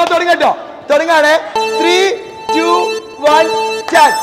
നമ്മൾ തുടങ്ങട്ടോ തുടങ്ങാണ് three two one start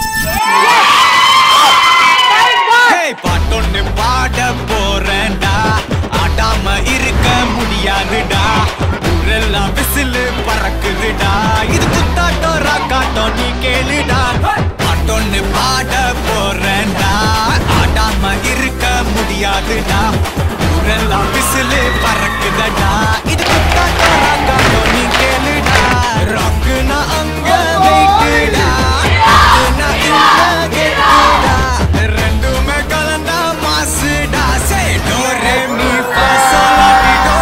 hey, பாட்டொன்னு பாட போறேன்டா ஆடாம இருக்க முடியாதுடா ஊரெல்லாம் விசிலு பறக்குதுடா இது குத்தாட்டம் ராக்காட்டம் நீ கேளுடா பாட்டொன்னு பாட போறேன்டா ஆடாம இருக்க முடியாதுடா ஊரெல்லாம் விசிலு பறக்குதடா இது குத்தாட்டம் ராக்காட்டம் நீ கேளுடா ராக்குனா அங்க வெயிட்டுடா ராக்குனா இங்க கெட்டுடா ரெண்டுமே கலந்தா மாசுடா சே டோ ரே மீ ஃபா சோலாடிடோ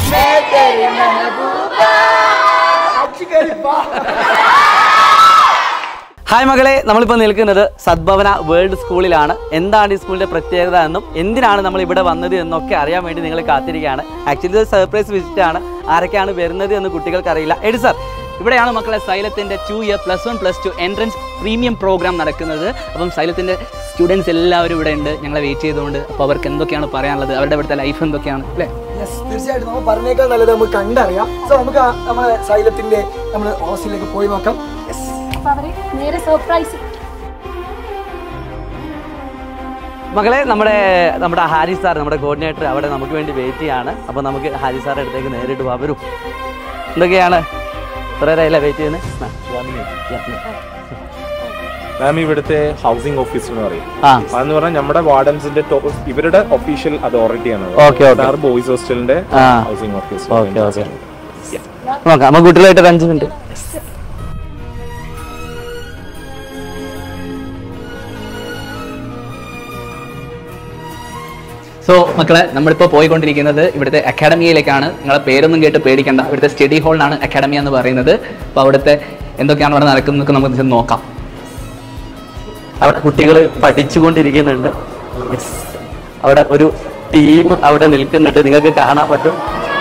ഹായ് മകളെ നമ്മളിപ്പോൾ നിൽക്കുന്നത് സദ്ഭവന വേൾഡ് സ്കൂളിലാണ് എന്താണ് ഈ സ്കൂളിൻ്റെ പ്രത്യേകത എന്നും എന്തിനാണ് നമ്മൾ ഇവിടെ വന്നത് എന്നൊക്കെ അറിയാൻ വേണ്ടി നിങ്ങൾ കാത്തിരിക്കുകയാണ് ആക്ച്വലി ഇത് സർപ്രൈസ് വിസിറ്റ് ആണ് ആരൊക്കെയാണ് വരുന്നത് എന്ന് കുട്ടികൾക്ക് അറിയില്ല എഡി സർ ഇവിടെയാണ് മക്കളെ സൈലത്തിൻ്റെ two year plus one plus two entrance premium program നടക്കുന്നത് അപ്പം സൈലത്തിൻ്റെ സ്റ്റുഡൻസ് എല്ലാവരും ഇവിടെ ഉണ്ട് ഞങ്ങളെ വെയിറ്റ് ചെയ്തുകൊണ്ട് അപ്പോൾ അവർക്ക് എന്തൊക്കെയാണ് പറയാനുള്ളത് അവരുടെ ഇവിടുത്തെ ലൈഫ് എന്തൊക്കെയാണ് അല്ലേ യെസ് തീർച്ചയായിട്ടും നമ്മൾ പറഞ്ഞേക്കാൾ നല്ലത് നമുക്ക് കണ്ടറിയാം സോ നമുക്ക് ആ നമ്മുടെ സൈലത്തിന്റെ നമ്മൾ ഹോസ്റ്റലിലേക്ക് പോയി നോക്കാം യെസ് അപ്പൊ അവര് നേരെ സർപ്രൈസ് മകളെ നമ്മുടെ നമ്മുടെ ഹാരിസ് സാർ നമ്മുടെ കോർഡിനേറ്റർ അവിടെ നമുക്ക് വേണ്ടി വെയിറ്റ് ചെയ്യാണ് അപ്പോൾ നമുക്ക് ഹാരിസ് സാറിൻ്റെ അടുത്തേക്ക് നേരിട്ട് പോകാം വരും എന്തൊക്കെയാണ് കുറേ നേരമല്ലേ വെയിറ്റ് ചെയ്യുന്നത് മാം ഇവിടുത്തെ ഹൗസിംഗ് ഓഫീസർ എന്ന് പറയും ആ അതെന്ന് പറഞ്ഞാൽ നമ്മുടെ വാർഡൻസിന്റെ ടോ- ഇവരുടെ ഒഫീഷ്യൽ അതോറിറ്റിയാണ് Okay, okay. സാർ ബോയ്സ് ഹോസ്റ്റലിന്റെ ആ. ഹൗസിംഗ് ഓഫീസർ ഓക്കെ ഓക്കെ നോക്കാം നമുക്ക് കുട്ടികളായിട്ട് ഒരു അഞ്ച് മിനിറ്റ് സോ മക്കളെ നമ്മളിപ്പോൾ പോയിക്കൊണ്ടിരിക്കുന്നത് ഇവിടുത്തെ അക്കാഡമിയിലേക്കാണ് നിങ്ങളെ പേരൊന്നും കേട്ട് പേടിക്കണ്ട ഇവിടുത്തെ സ്റ്റഡി ഹാളിനാണ് അക്കാഡമി എന്ന് പറയുന്നത് അപ്പോൾ അവിടുത്തെ എന്തൊക്കെയാണ് അവിടെ നടക്കുന്നതൊക്കെ നമുക്ക് ചെന്ന് നോക്കാം അവിടെ കുട്ടികൾ പഠിച്ചുകൊണ്ടിരിക്കുന്നുണ്ട് Yes. അവിടെ ഒരു ടീം അവിടെ നിൽക്കുന്നുണ്ട് നിങ്ങൾക്ക് കാണാൻ പറ്റും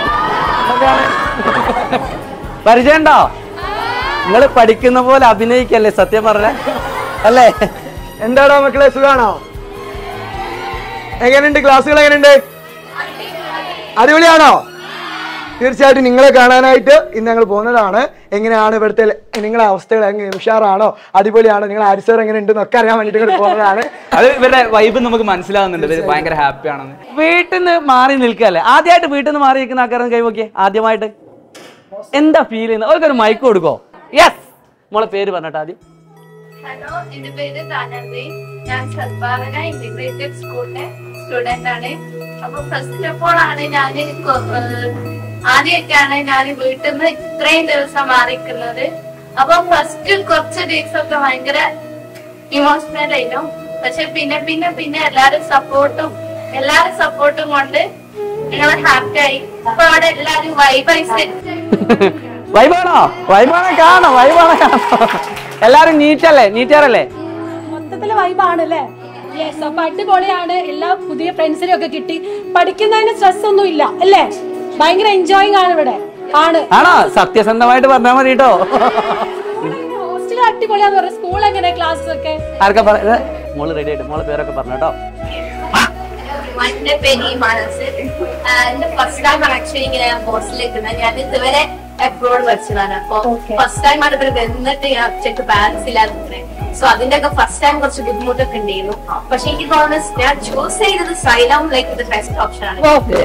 പരിചയമുണ്ടോ നിങ്ങൾ പഠിക്കുന്ന പോലെ അഭിനയിക്കല്ലേ സത്യം പറഞ്ഞ അല്ലേ എന്താടാ മക്കളെ സുഖാണോ എങ്ങനെയുണ്ട് ക്ലാസ്സുകൾ എങ്ങനെയുണ്ട് അടിപൊളിയാണോ തീർച്ചയായിട്ടും നിങ്ങളെ കാണാനായിട്ട് ഇന്ന് ഞങ്ങൾ പോകുന്നതാണ് എങ്ങനെയാണ് ഇവിടുത്തെ നിങ്ങളെ അവസ്ഥകൾ എങ്ങനെ ഉഷാറാണോ അടിപൊളിയാണോ നിങ്ങൾ ആരിസർ എങ്ങനെ ഉണ്ടെന്നൊക്കെ അറിയാൻ വേണ്ടിയിട്ട് ഇങ്ങോട്ട് പോകുന്നതാണ് അത് ഇവരുടെ വൈബ് നമുക്ക് മനസ്സിലാവുന്നുണ്ട് ഇവര് ഭയങ്കര ഹാപ്പി ആണെന്ന് വീട്ടിൽ നിന്ന് മാറി നിൽക്കല്ലേ ആദ്യമായിട്ട് വീട്ടിൽ നിന്ന് മാറി നിൽക്കുന്ന ആൾക്കാരെ കൈ നോക്കിയേ ആദ്യമായിട്ട് എന്താ ഫീൽ ചെയ്യുന്നത് അവർക്കൊരു മൈക്ക് കൊടുക്കോ യെസ് മോളെ പേര് പറഞ്ഞിട്ട് ആദ്യം ഹലോ എന്റെ പേര് താനന്ദി ഞാൻ സദ്ഭാവന ഇന്റഗ്രേറ്റഡ് സ്കൂളിലെ സ്റ്റുഡന്റ് ആണ് അപ്പൊ ഫസ്റ്റ് ഓഫ് ഓൾ ആണ് ഞാൻ ആദ്യമായിട്ടാണ് ഞാൻ വീട്ടിൽ നിന്ന് ഇത്രയും ദിവസം മാറിക്കുന്നത് അപ്പൊ ഫസ്റ്റ് കുറച്ച് ദിവസമൊക്കെ ഭയങ്കര ഇമോഷണൽ ആയിരുന്നു പക്ഷെ പിന്നെ പിന്നെ പിന്നെ എല്ലാരും സപ്പോർട്ടും എല്ലാരും സപ്പോർട്ടും കൊണ്ട് ഞങ്ങൾ ഹാപ്പി ആയി അപ്പൊ അവിടെ എല്ലാരും വൈബായി സെറ്റ് വൈബാണോ വൈബാണോ കാണോ വൈബാണോ കാണോ എല്ലാരും നീറ്റല്ലേ നീറ്റാറല്ലേ മൊത്തത്തില് വൈബാണ് അല്ലേ യെസ് അപ്പൊ അടിപൊളിയാണ് എല്ലാ പുതിയ ഫ്രണ്ട്സിനെ ഒക്കെ കിട്ടി പഠിക്കുന്നതിന് സ്ട്രെസ് ഒന്നും ഇല്ല അല്ലേ ഭയങ്കര എൻജോയിങ് ആണ് ഇവിടെ ആണ് ആണോ സത്യസന്ധമായിട്ട് പറഞ്ഞാൽ മതി കേട്ടോ ഹോസ്റ്റൽ അടിപൊളിയാന്ന് പറയാം സ്കൂൾ എങ്ങനെ ക്ലാസ് ഒക്കെ ആർക്കാ പറഞ്ഞത് മോള് റെഡി ആയിട്ട് മോളെ പേരൊക്കെ പറഞ്ഞു കേട്ടോ എന്റെ പേര് ഈ മനസ്സ് എന്റെ ഫസ്റ്റ് ടൈം ആക്ച്വലി ഇങ്ങനെ ഹോസ്റ്റലിൽ നിൽക്കുന്നത് ഞാൻ ഇതുവരെ അബ്രോഡ് പഠിച്ചതാണ് അപ്പൊ ഫസ്റ്റ് ടൈം ആണ് ഇവിടെ വന്നിട്ട് ഞാൻ ഒറ്റയ്ക്ക് ബാലൻസ് ഇല്ലാതെ സോ അതിന്റെ ഒക്കെ ഫസ്റ്റ് ടൈം കുറച്ച് ബുദ്ധിമുട്ടൊക്കെ ഉണ്ടായിരുന്നു പക്ഷെ എനിക്ക് തോന്നുന്നത് ഞാൻ ചൂസ് ചെയ്തത് സൈലം ലൈക്ക് ഇത് ബെസ്റ്റ് ഓപ്ഷൻ ആണ്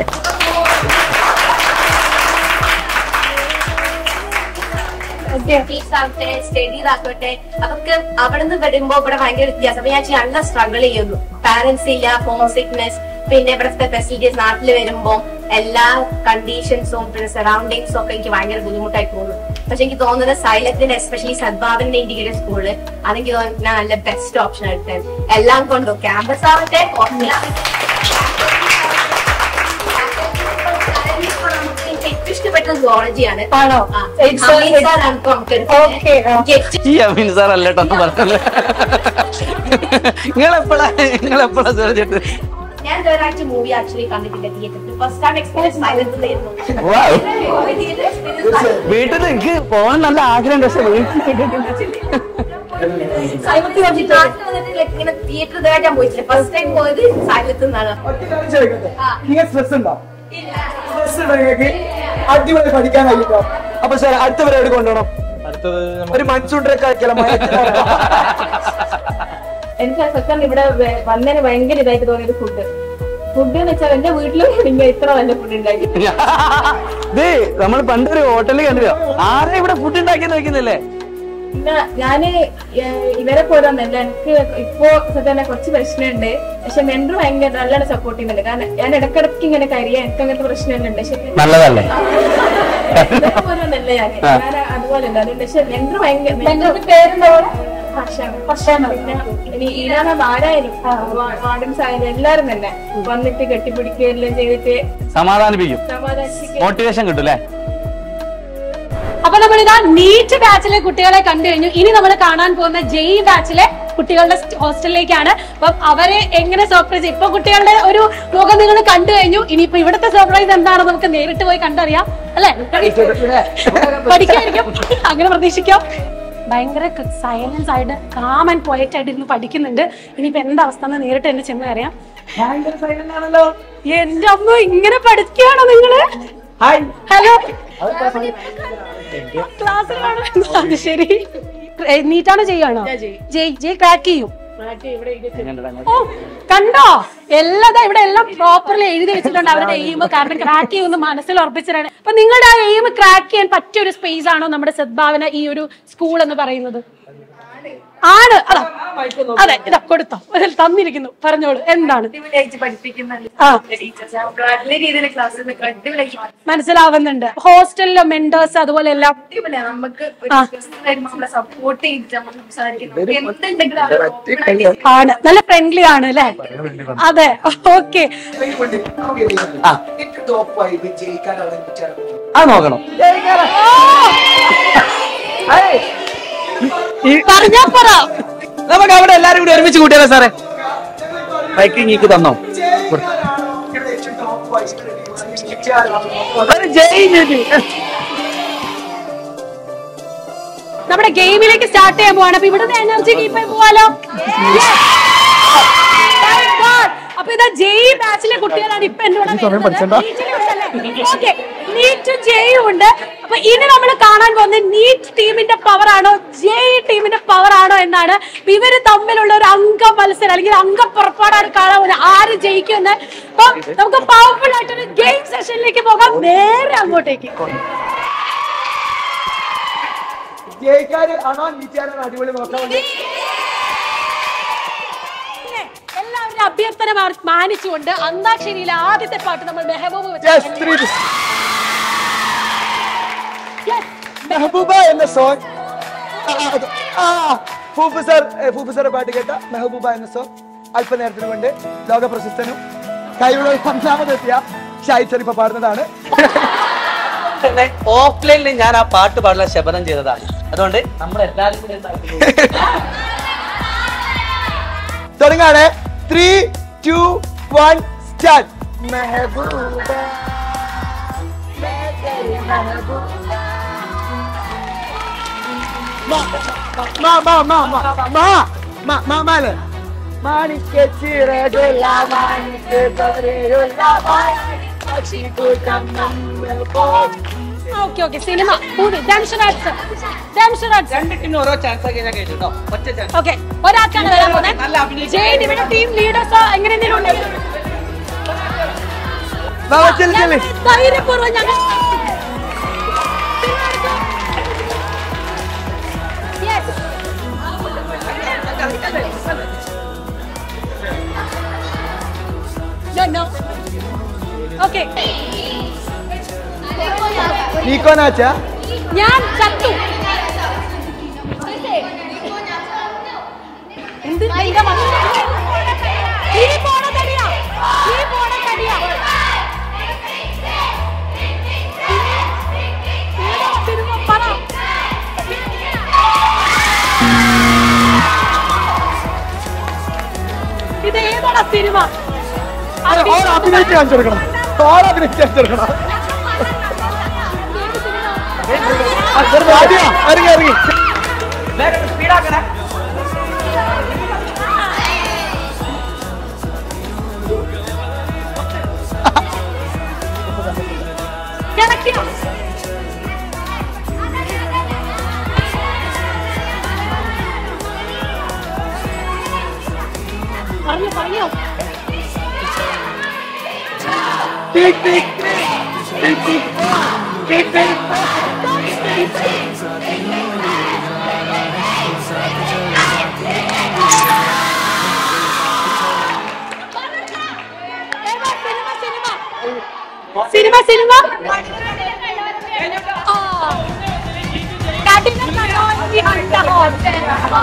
സ്റ്റഡീസ് ആവട്ടെ സ്റ്റഡീസ് ആക്കട്ടെ അതൊക്കെ അവിടെ നിന്ന് വരുമ്പോ ഇവിടെ ഭയങ്കര വ്യത്യാസം അപ്പൊ ഞാൻ നല്ല സ്ട്രഗിൾ ചെയ്യുന്നു പാരന്റ്സ് ഇല്ല ഹോം സിക്നെസ് പിന്നെ ഇവിടുത്തെ ഫെസിലിറ്റീസ് നാട്ടിൽ വരുമ്പോ എല്ലാ കണ്ടീഷൻസും പിന്നെ സറൗണ്ടിങ്സും ഒക്കെ എനിക്ക് ഭയങ്കര ബുദ്ധിമുട്ടായി തോന്നുന്നു പക്ഷെ എനിക്ക് തോന്നുന്നത് സൈലത്തിന്റെ എസ്പെഷ്യലി സദ്ഭാവന്റെ ഇന്റീരിയർ സ്കൂള് അതെനിക്ക് തോന്നുന്നത് ഞാൻ നല്ല ബെസ്റ്റ് ഓപ്ഷൻ എടുത്തത് എല്ലാം കൊണ്ടും ക്യാമ്പസ് ആവട്ടെ ഹോസ്റ്റലാവട്ടെ എനിക്ക് ഏറ്റവും ഇഷ്ടപ്പെട്ട സുവോളജിയാണ് ആണോ? It's a- Okay, ഈ അമീൻ സാർ അല്ലേട്ടോ എന്ന് പറഞ്ഞത് നിങ്ങളെപ്പോഴാ നിങ്ങളെപ്പോഴാ ചോദിച്ചിട്ട് ഞാൻ ഒരാഴ്ച മൂവി ആക്ച്വലി കണ്ടിട്ടില്ല തിയേറ്ററിൽ ഫസ്റ്റ് ടൈം എക്സ്പീരിയൻസ് സൈലൻസിലായിരുന്നു വീട്ടിൽ എനിക്ക് പോകാൻ നല്ല ആഗ്രഹമുണ്ട് പക്ഷെ ഇങ്ങനെ തിയേറ്റർ ഇതായിട്ട് ഞാൻ പോയിട്ടില്ല ഫസ്റ്റ് ടൈം പോയത് സൈലത്ത് നിന്നാണ് ഒറ്റ കാര്യം ചോദിക്കട്ടെ ആ. നിങ്ങൾ സ്ട്രെസ് ഉണ്ടോ സ്ട്രെസ് ഉണ്ടോ നിങ്ങൾക്ക് അടിപൊളി പഠിക്കാൻ കഴിയുമോ അപ്പൊ സാർ അടുത്ത പരിപാടി കൊണ്ടുപോകണം അടുത്തത് നമുക്ക് ഒരു മൺസൂൺ ട്രക്ക് ആക്കിയാലോ എനിക്ക് സത്യം ഇവിടെ വെ- വന്നതിന് ഭയങ്കര ഇതായിട്ട് തോന്നിയത് ഫുഡ് ഫുഡ് എന്ന് വെച്ചാൽ എന്റെ വീട്ടിലും നിങ്ങൾ ഇത്ര നല്ല ഫുഡ് ഉണ്ടാക്കി ദേ നമ്മൾ പണ്ടൊരു ഹോട്ടലിൽ കണ്ടില്ലോ ആരെ ഇവിടെ ഫുഡ് ഉണ്ടാക്കിയെന്ന് വെക്കുന്നില്ലേ പിന്നെ ഞാന് ഏഹ് ഇവരെ പോലെ ഒന്നല്ല എനിക്ക് ഇപ്പോ സത്യം കുറച്ച് പ്രശ്നമുണ്ട് പക്ഷെ മെൻഡർ ഭയങ്കര നല്ലോണം സപ്പോർട്ട് ചെയ്യുന്നുണ്ട് കാരണം ഞാൻ ഇടക്കിടക്ക് ഇങ്ങനെ കരിയാൻ എനിക്ക് അങ്ങനത്തെ പ്രശ്നങ്ങളുണ്ട് പക്ഷെ നല്ലതല്ലേ ഇവരെ പോലെ ഒന്നല്ല ഞാൻ ഞാൻ അതുപോലെ ഉണ്ട് അതുകൊണ്ട് പക്ഷെ മെൻഡർ ഭയങ്കര മെൻഡർ പേരെന്താ ഭക്ഷണം പിന്നെ ഇനി ഈടാന ആരായാലും വാർഡൻസ് ആയാലും എല്ലാരും തന്നെ വന്നിട്ട് കെട്ടിപ്പിടിക്കുകയെല്ലാം ചെയ്തിട്ട് സമാധാനിപ്പിക്കും സമാധാനിപ്പിക്കുക മോട്ടിവേഷൻ കിട്ടും അല്ലേ അപ്പൊ നമ്മൾ ഇതാ നീറ്റ് ബാച്ചിലെ കുട്ടികളെ കണ്ടു കഴിഞ്ഞു ഇനി നമ്മൾ കാണാൻ പോകുന്ന ജെയ് ബാച്ചിലെ കുട്ടികളുടെ ഹോസ്റ്റലിലേക്കാണ് അപ്പം അവരെ എങ്ങനെ സർപ്രൈസ് ഇപ്പൊ കുട്ടികളുടെ ഒരു മുഖം നിങ്ങൾ കണ്ടു കഴിഞ്ഞു ഇനിയിപ്പോ ഇവിടുത്തെ സർപ്രൈസ് എന്താണെന്ന് നമുക്ക് നേരിട്ട് പോയി കണ്ടറിയാം അല്ലെ പഠിക്കായിരിക്കും അങ്ങനെ പ്രതീക്ഷിക്കാം ഭയങ്കര സൈലൻസ് ആയിട്ട് കാം ആൻഡ് പോയറ്റ് ആയിട്ട് ഇരുന്ന് പഠിക്കുന്നുണ്ട് ഇനിയിപ്പോ എന്താ അവസ്ഥ എന്ന് നേരിട്ട് എന്നെ ചെന്ന് അറിയാം ഭയങ്കര സൈലന്റ് ആണല്ലോ എന്റെ അമ്മ ഇങ്ങനെ പഠിക്കുകയാണോ നിങ്ങള് ഹലോ ക്ലാസ്സിലാണോ അത് ശരി ഏ, നീറ്റാണോ ചെയ്യാണോ ജയ് ജയ് ക്രാക്ക് ചെയ്യും ഓ കണ്ടോ എല്ലാം ഇവിടെ എല്ലാം പ്രോപ്പർലി എഴുതി വെച്ചിട്ടുണ്ട് അവരുടെ എയിം കാരണം ക്രാക്ക് ചെയ്യുമെന്ന് മനസ്സിൽ ഉറപ്പിച്ചിട്ടാണ് അപ്പൊ നിങ്ങളുടെ ആ എയിം ക്രാക്ക് ചെയ്യാൻ പറ്റിയ ഒരു സ്പേസ് ആണോ നമ്മുടെ സദ്ഭാവന ഈ ഒരു സ്കൂൾ എന്ന് പറയുന്നത് ആണ് അതാ അതെ ഇതാ കൊടുത്തോ അതിൽ തന്നിരിക്കുന്നു പറഞ്ഞോളൂ എന്താണ് അടിപൊളിയായിട്ട് പഠിപ്പിക്കുന്നുണ്ട് ആ ടീച്ചേഴ്സ് നമുക്ക് നല്ല രീതിയിൽ ക്ലാസ്സിൽ നിന്നൊക്കെ അടിപൊളിയായിട്ട് മനസ്സിലാവുന്നുണ്ട് ഹോസ്റ്റലിലെ മെന്റേഴ്സ് അതുപോലെ എല്ലാം അടിപൊളിയാണ് നമുക്ക് ഒരു guest വരുമ്പോ നമ്മളെ സപ്പോർട്ട് ചെയ്തിട്ട് നമ്മൾ സംസാരിക്കുന്നു എന്തുണ്ടെങ്കിലും അവര് open ആയിട്ട് ആണ് നല്ല ഫ്രണ്ട്ലി ആണ് അല്ലേ അതെ ഓക്കെ അത് നോക്കണം പറഞ്ഞാ പറ നമുക്ക് അവിടെ എല്ലാരും കൂടി ഒരുമിച്ച് കൂട്ടിയാലോ സാറേ ബൈക്കിംഗ് എനിക്ക് തന്നോ ഒരു ജയ് ജയ്. നമ്മുടെ ഗെയിമിലേക്ക് സ്റ്റാർട്ട് ചെയ്യാൻ പോവാണ് അപ്പൊ ഇവിടുന്ന് എനർജി കീപ്പ് ചെയ്യാൻ പോവാലോ Thank God. അപ്പൊ ഇതാ ജെയ് ബാച്ചിലെ കുട്ടികളാണ് ഇപ്പൊ എന്റെ നീറ്റും ജെയും ഉണ്ട് അപ്പൊ ഇനി നമ്മൾ കാണാൻ പോകുന്നത് നീറ്റ് ടീമിന്റെ പവർ ആണോ ജെയ് ടീമിന്റെ പവർ ആണോ എന്നാണ് അപ്പൊ ഇവര് തമ്മിലുള്ള ഒരു അംഗ മത്സരം അല്ലെങ്കിൽ അംഗ പുറപ്പാടാണ് കാണാൻ പോകുന്നത് ആര് ജയിക്കുമെന്ന് അപ്പൊ നമുക്ക് പവർഫുൾ ആയിട്ടൊരു ഗെയിം സെഷനിലേക്ക് പോകാം നേരെ അങ്ങോട്ടേക്ക് ജയിക്കാര് ആണോ നീറ്റാനോ അടിപൊളി നോക്കാൻ വേണ്ടി പിന്നെ എല്ലാവരുടെ അഭ്യർത്ഥന മാ- മാനിച്ചുകൊണ്ട് അന്താക്ഷരിയിലെ ആദ്യത്തെ പാട്ട് നമ്മൾ മെഹബൂബ് വെച്ച് Yes, three. Yes. മെഹബൂബ എന്ന സോങ് ആ ഫൂഫ് സർ ഫൂഫ് സാറെ പാട്ട് കേട്ട മെഹബൂബ എന്ന സോങ് അല്പനേരത്തിന് കൊണ്ട് ലോക പ്രശസ്തനും കൈയുള്ള ഒന്നാമതെത്തിയ ഷാഹിദ് ഷരീഫ പാടുന്നതാണ് ഓഫ്ലൈനിൽ ഞാൻ ആ പാട്ട് പാടാൻ ശപഥം ചെയ്തതാണ് അതുകൊണ്ട് നമ്മൾ എല്ലാവരും കൂടി എന്താക്കുന്നു? തുടങ്ങാണ് ത്രീ ടു വൺ സ്റ്റാർട്ട് മെഹബൂബ മാ മാ മാ മാ മാ മാ മാ മാലെ മാണിക്ക ചിറകുള്ള മാണിക്ക തൊരയുള്ള പക്ഷിക്കൂട്ടം നമ്മൾ പോ ഓക്കെ ഓക്കെ സിനിമ മൂവി ഡാൻഷറാട്സ് ഡാൻഷറാട്സ് രണ്ടിട്ടിന് ഓരോ ചാൻസ് ആക്കി ഞാൻ കേട്ടോ ഒറ്റ ചാൻസ് ഓക്കെ ഒരാൾക്കാണ് വരാൻ നല്ല പോകുന്നത് അഭിനയം. ജയ് ഡിവിയുടെ ടീം ലീഡേഴ്സോ എങ്ങനെ എന്തെങ്കിലും ഉണ്ടെങ്കിൽ വാ, വാ, ചെല്ല്, ചെല്ല്. ധൈര്യപൂർവ്വം ഞങ്ങൾ Yes. No, no. Okay. നീക്കോ നാച്ചാ ഞാൻ ചത്തു എന്ത് നിന്റെ മക്കൾ? നീ പോണ തടിയാ നീ പോണ തടിയാ ഏതാ സിനിമ പറ ഇത് ഏതാണ് സിനിമ ഓൾ അഭിനയിച്ച് കാണിച്ചു കൊടുക്കണം ഓൾ അഭിനയിച്ച് കാണിച്ചു കൊടുക്കണം ആദ്യം ഇറങ്ങി ഇറങ്ങി സ്പീഡാക്കണേ കിടക്കിയോ പറഞ്ഞു പറഞ്ഞു സിനിമ സിനിമ ആ. കഠിന മനോഹരിയായ ഹോസ്റ്റൽ.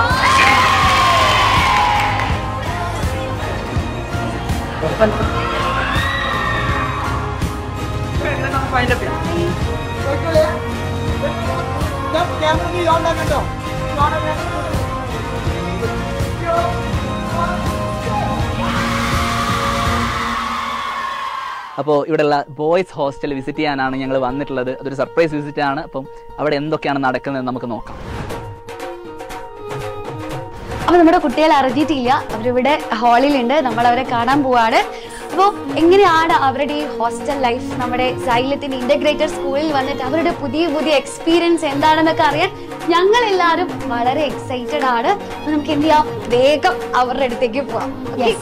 അപ്പോൾ ഇവിടെയുള്ള ബോയ്സ് ഹോസ്റ്റൽ വിസിറ്റ് ചെയ്യാനാണ് ഞങ്ങൾ വന്നിട്ടുള്ളത് അതൊരു സർപ്രൈസ് വിസിറ്റ് ആണ് അപ്പം അവിടെ എന്തൊക്കെയാണ് നടക്കുന്നത് നമുക്ക് നോക്കാം അപ്പൊ നമ്മുടെ കുട്ടികൾ അറിഞ്ഞിട്ടില്ല അവരിവിടെ ഹാളിലുണ്ട് നമ്മൾ അവരെ കാണാൻ പോവാണ് അപ്പോൾ എങ്ങനെയാണ് അവരുടെ ഈ ഹോസ്റ്റൽ ലൈഫ് നമ്മുടെ സൈലത്തിന്റെ ഇന്റഗ്രേറ്റഡ് സ്കൂളിൽ വന്നിട്ട് അവരുടെ പുതിയ പുതിയ എക്സ്പീരിയൻസ് എന്താണെന്നൊക്കെ അറിയാൻ ഞങ്ങൾ എല്ലാവരും വളരെ എക്സൈറ്റഡ് ആണ് അപ്പൊ നമുക്ക് എന്ത് ചെയ്യാം വേഗം അവരുടെ അടുത്തേക്ക് പോവാം Okay?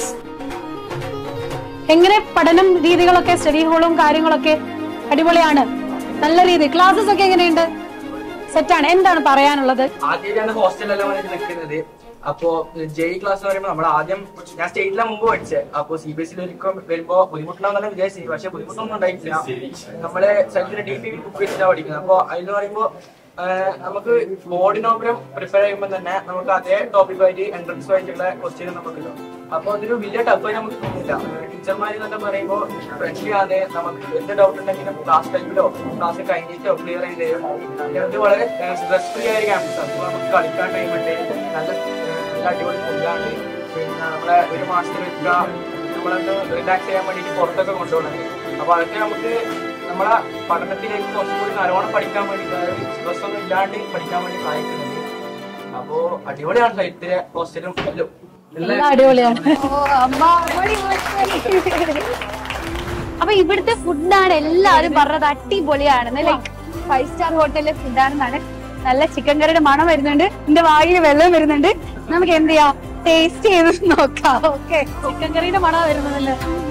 എങ്ങനെ പഠനം രീതികളൊക്കെ സ്റ്റഡി ഹോളും കാര്യങ്ങളൊക്കെ അടിപൊളിയാണ് നല്ല രീതി ക്ലാസ്സസ് ഒക്കെ എങ്ങനെയുണ്ട് സെറ്റാണ് എന്താണ് പറയാനുള്ളത് ആദ്യമായിട്ടാണ് ഹോസ്റ്റലിലെല്ലാം വന്നിട്ട് നിൽക്കുന്നത് അപ്പോ ജെയ് ക്ലാസ് എന്ന് പറയുമ്പോൾ നമ്മൾ ആദ്യം ഞാൻ സ്റ്റേറ്റിലാണ് മുമ്പ് പഠിച്ചത് അപ്പോ സി ബി എസ് സിയിൽ ഒരിക്കലും വരുമ്പോ ബുദ്ധിമുട്ടുണ്ടാവുന്ന വിചാരിച്ചു പക്ഷെ ബുദ്ധിമുട്ടൊന്നും ഉണ്ടായിട്ടില്ല നമ്മള് സ്ഥലത്തിന് ഡി പി ബുക്ക് വെച്ചിട്ടാണ് പഠിക്കുന്നത് അപ്പൊ അതിൽ പറയുമ്പോ ആഹ് നമുക്ക് ബോർഡിനോപരം പ്രിഫർ ചെയ്യുമ്പോൾ തന്നെ നമുക്ക് അതേ ടോപ്പിക്കുമായിട്ട് എൻട്രൻസ് ആയിട്ടുള്ള ക്വസ്റ്റ്യൻ നമുക്ക് കിട്ടും അപ്പൊ അതൊരു വലിയ ടഫായി നമുക്ക് തോന്നില്ല ടീച്ചർമാർ എന്നൊക്കെ പറയുമ്പോൾ ഫ്രണ്ട്ലി ആണ് നമുക്ക് എന്ത് ഡൗട്ട് ഉണ്ടെങ്കിലും ക്ലാസ് ടൈമിലോ ക്ലാസ് കഴിഞ്ഞിട്ടോ ക്ലിയർ ചെയ്ത് തരും പിന്നെ ഇത് വളരെ സ്ട്രെസ് ഫ്രീ ആയ ക്യാമ്പസ് അപ്പൊ നമുക്ക് കളിക്കാൻ ടൈം ഉണ്ട് നല്ല ഏഹ്, നല്ല അടിപൊളി ഫുഡാണ് പിന്നെ നമ്മളെ ഒരു മാസത്തിൽ വെക്കുക നമ്മളൊന്ന് റിലാക്സ് ചെയ്യാൻ വേണ്ടിയിട്ട് പുറത്തൊക്കെ കൊണ്ടുപോകുന്നത് അപ്പൊ അതൊക്കെ നമുക്ക് നമ്മളെ പഠനത്തിലേക്ക് കുറച്ചും കൂടി നല്ലോണം പഠിക്കാൻ വേണ്ടി അതായത് സ്ട്രെസ് ഒന്നും ഇല്ലാണ്ട് പഠിക്കാൻ വേണ്ടി സഹായിക്കുന്നുണ്ട് അപ്പോ അടിപൊളിയാണ് സൈറ്റിലെ ഹോസ്റ്റലും എല്ലാം എല്ലാം അടിപൊളിയാണ് ഓ, അമ്മ, അടിപൊളി, അടിപൊളി. അപ്പൊ ഇവിടുത്തെ ഫുഡാണ് എല്ലാവരും പറഞ്ഞത് അടിപൊളിയാണെന്ന് ലൈക്ക് ഫൈവ് സ്റ്റാർ ഹോട്ടലിലെ ഫുഡാണെന്നാണ് നല്ല ചിക്കൻ കറിയുടെ മണം വരുന്നുണ്ട് എന്റെ വായിൽ വെള്ളം വരുന്നുണ്ട് നമുക്ക് എന്ത് ചെയ്യാം ടേസ്റ്റ് ചെയ്ത് നോക്കാം ഓക്കെ ചിക്കൻ കറിയുടെ മണം വരുന്നതല്ലേ